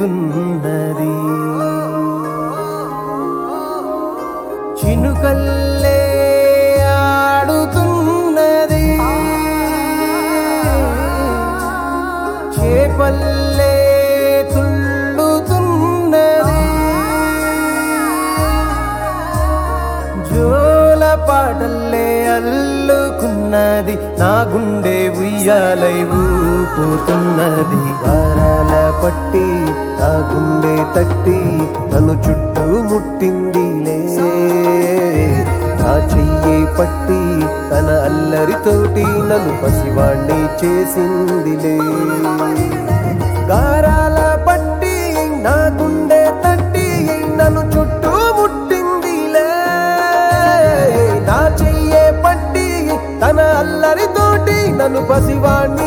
వెతుకుతున్నది చినుకల్లే ఆడుతున్నది చేపల్లే తుళ్ళుతున్నది జోల పాటల్లే అల్లుకున్నది నా గుండె ఉయ్యాలై ఊపుతున్నది వారాల పట్టి నా గుండె తట్టి నన్ను చుట్టూ ముట్టిందిలే నా చెయ్యి పట్టి తన అల్లరితోటి నన్ను పసివాణ్ణి చేసిందిలే గారాల పట్టి నా గుండె తట్టి నన్ను చుట్టూ ముట్టిందిలే నా చెయ్యే పట్టి తన అల్లరితోటి నన్ను పసివాణ్ణి